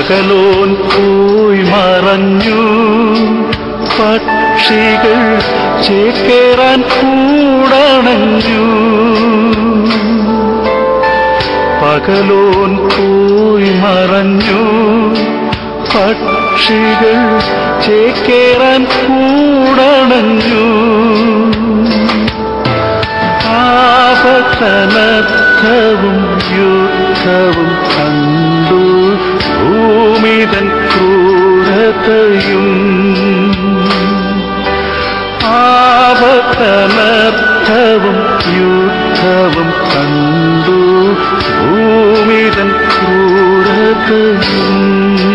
പകലോൻ പോയി മറഞ്ഞു പക്ഷികൾ ചേക്കേറാൻ കൂടണഞ്ഞു പകലോൻ പോയി മറഞ്ഞു പക്ഷികൾ ചേക്കേറാൻ കൂടണഞ്ഞു ആപത്തനർത്ഥവും യുദ്ധവും കണ്ടു ഭൂമിതൻ ക്രൂരതയും ആപത്തനർത്ഥവും യുദ്ധവും കണ്ടു ഭൂമിതൻ ക്രൂരതയും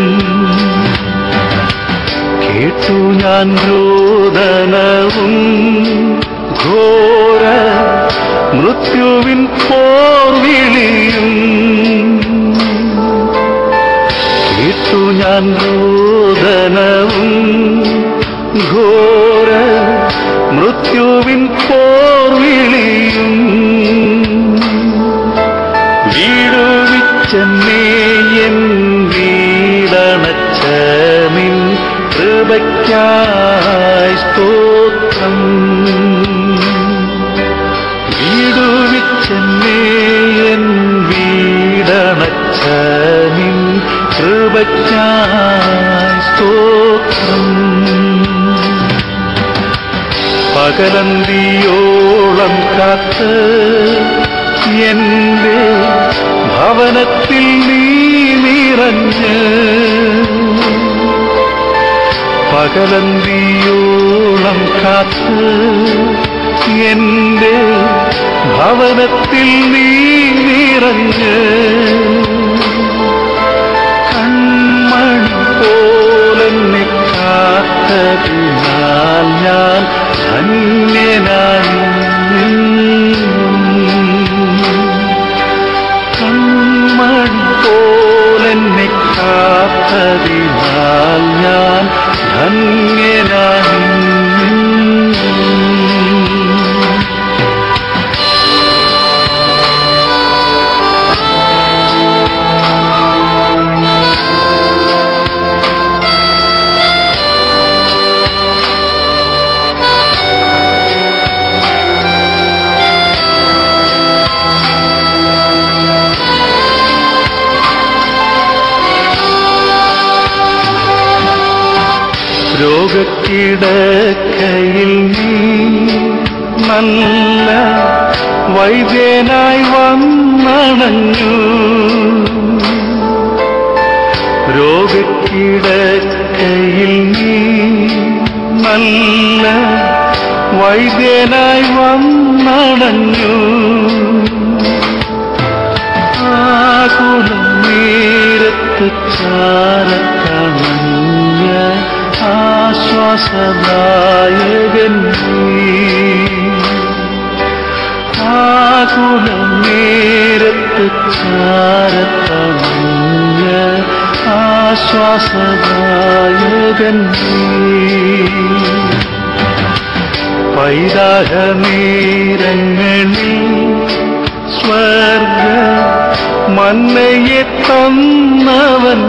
കേട്ടു ഞാൻ രോദനവും ഘോര മൃത്യുവിൻ പോർവിളിയും കേട്ടു ഞാൻ രോദനവും ഘോര മൃത്യുവിൻ പോർവിളിയും വീടുവിച്ചെന്നേ എൻ വീടണച്ച നിൻ കൃപയ്ക്കായി സ്തോത്രം വീടുവിച്ചെന്നേ എൻ വീടണച്ച നിൻ കൃപയ്ക്കായി സ്തോത്രം പകലന്തിയോളം കാത്ത് എന്റെ ഭവനത്തിൽ നീ നിറഞ്ഞ് പകലന്തിയോളം കാത്ത് എന്റെ ഭവനത്തിൽ നീ നിറഞ്ഞ് കൺമണി പോലെന്നെ കാത്തതിനാൽ ഞാൻ ധന്യനായി കൺമണി പോലെന്നെ കാത്തതിനാൽ ഞാൻ ധന്യനായി രോഗക്കിടക്കയിൽ നീ നല്ല വൈദ്യനായി വന്നണഞ്ഞു രോഗക്കിടക്കയിൽ നീ നല്ല വൈദ്യനായി വന്നണഞ്ഞു ആകുലം നേരത്ത് ചാരക്കണഞ്ഞ ആശ്വാസദായകൻ നീ. ആകുലം നേരത്ത് ചാരക്കണഞ്ഞ ആശ്വാസദായകൻ നീ. പൈതാഹനേരങ്ങളിൽ സ്വർഗ മന്നയെ തന്നവൻ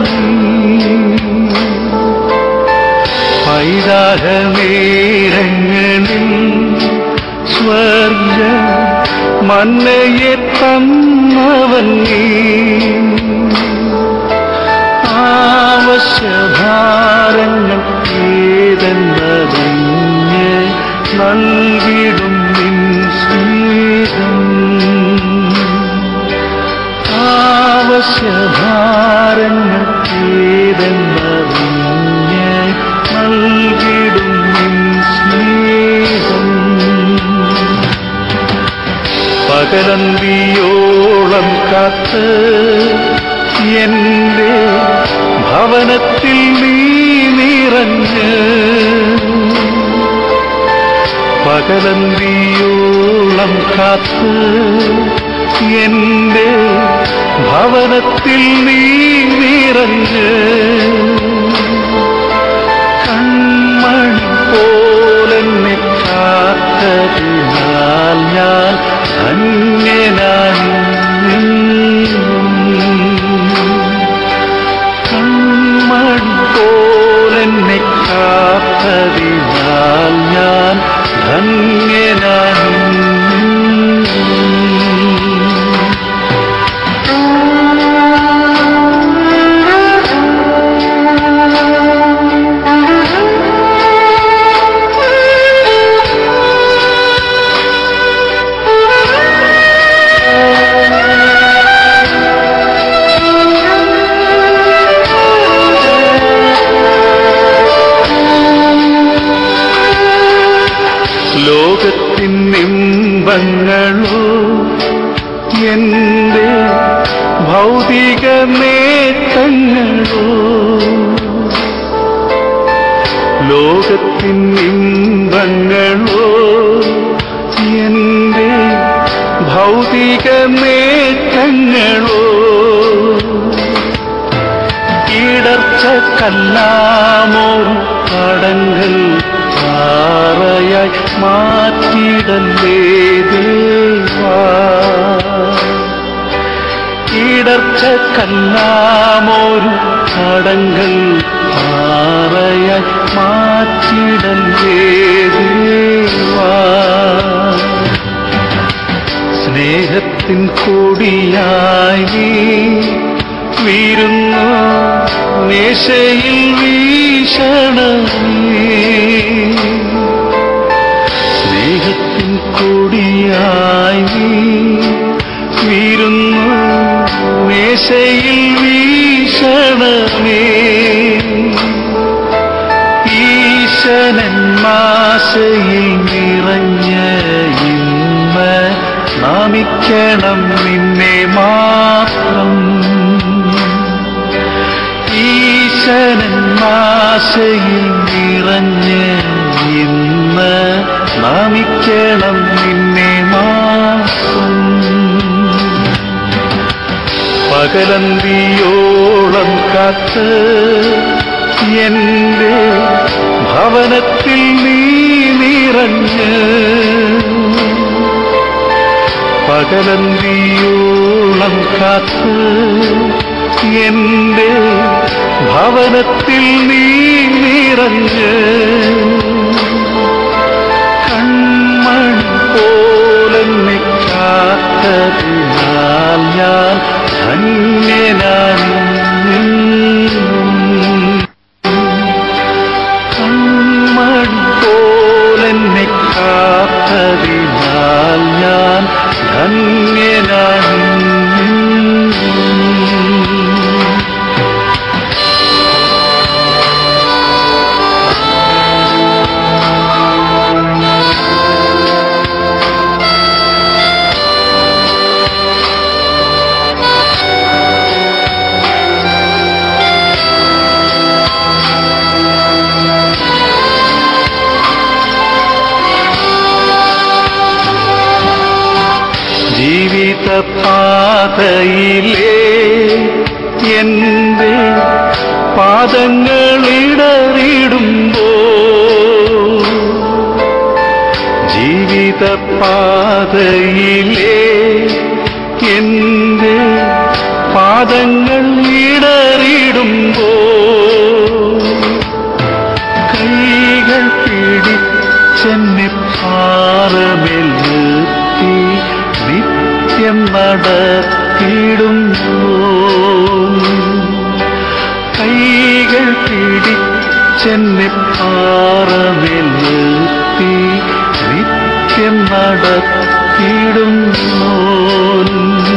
പൈതാഹനേരങ്ങളിൽ സ്വർഗ മന്നയെ തന്നവൻ നീ ആവശ്യഭാരങ്ങൾ ഏതെന്നറിഞ്ഞ് നൽകിടും നിൻ സ്നേഹം ആവശ്യഭാരങ്ങൾ ഏതെന്നറിഞ്ഞ് നൽകിടും നിൻ സ്നേഹം പകലന്തിയോളം കാത്ത് എന്റെ ഭവനത്തിൽ നീ നിറഞ്ഞ് പകലന്തിയോളം കാത്ത് എന്റെ ഭവനത്തിൽ നീ നിറഞ്ഞ് കൺമണി പോലെന്നെ കാത്തതിനാൽ ഞാൻ ധന്യനായി നിന്നു. കൺമണി ധന്യനാണ് ലോകത്തിൻ ഇമ്പങ്ങളോ എന്റെ ഭൗതിക നേട്ടങ്ങളോ ലോകത്തിൻ ഇമ്പങ്ങളോ എന്റെ ഭൗതിക നേട്ടങ്ങളോ ഇടർച്ച കല്ലാമോറും തടങ്ങൾ പാറയായി മാറ്റിടല്ലേ ദേവാ ഇടർച്ച കല്ലാമോരും തടങ്ങൾ പാറയായി മാറ്റിടല്ലേ ദേവാ സ്നേഹത്തിൻ കൊടിയായി നീ വീരുന്നു മേശയിൽ വീശണമേ സ്നേഹത്തിൻ കൊടിയായി നീ വീരുന്നു മേശയിൽ വീശണമേ ഈശനൻ മാശയിൽ നിറഞ്ഞ ഇന്ന് നാമിക്കണം നിന്നെ മാത്രം ഈശനൻ മാശയിൽ നിറഞ്ഞ ഇന്ന് നാമിക്കണം നിന്നെ മാത്രം പകലന്തിയോളം കാത്ത് എന്റെ ഭവനത്തിൽ നീ നിറഞ്ഞ് പകലന്തിയോളം കാത്ത് എന്റെ ഭവനത്തിൽ നീ നിറഞ്ഞ് കൺമണി പോലെന്നെ കാത്തതിനാൽ ഞാൻ ധന്യനാണ് കൺമണി പോലെന്നെ കാത്തതിനാൽ ഞാൻ ധന്യനാണ് ജീവിത പാതയിലേ എന്റെ പാദങ്ങളിടറിടുമ്പോ ജീവിത പാതയിലേ എന്റെ പാദങ്ങൾ ഇടറിടുമ്പോ കൈകൾ പിടിച്ചെന്നെ പാറമേൽ നിർത്തി നിത്യം നടത്തിടുന്നു കൈകൾ പിടിച്ചെന്നെ പാറമേൽ നിർത്തി നിത്യം നടത്തിടുന്നു